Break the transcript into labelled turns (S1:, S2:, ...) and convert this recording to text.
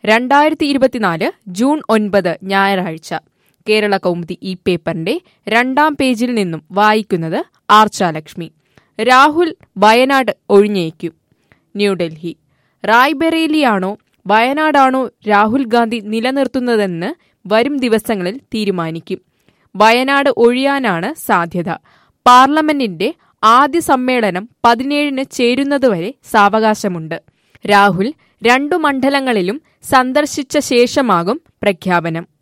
S1: രണ്ടായിരത്തി ഇരുപത്തിനാല് ജൂൺ ഒൻപത് ഞായറാഴ്ച കേരള കൗമുദി ഈ പേപ്പറിന്റെ രണ്ടാം പേജിൽ നിന്നും വായിക്കുന്നത് ആർച്ചാലക്ഷ്മി രാഹുൽ വയനാട് ഒഴിഞ്ഞേക്കും ന്യൂഡൽഹി റായ്ബറേലിയാണോ വയനാടാണോ രാഹുൽ ഗാന്ധി നിലനിർത്തുന്നതെന്ന് വരും ദിവസങ്ങളിൽ തീരുമാനിക്കും വയനാട് ഒഴിയാനാണ് സാധ്യത പാർലമെന്റിന്റെ ആദ്യ സമ്മേളനം പതിനേഴിന് ചേരുന്നതുവരെ സാവകാശമുണ്ട് രാഹുൽ രണ്ടു മണ്ഡലങ്ങളിലും സന്ദർശിച്ച ശേഷമാകും പ്രഖ്യാപനം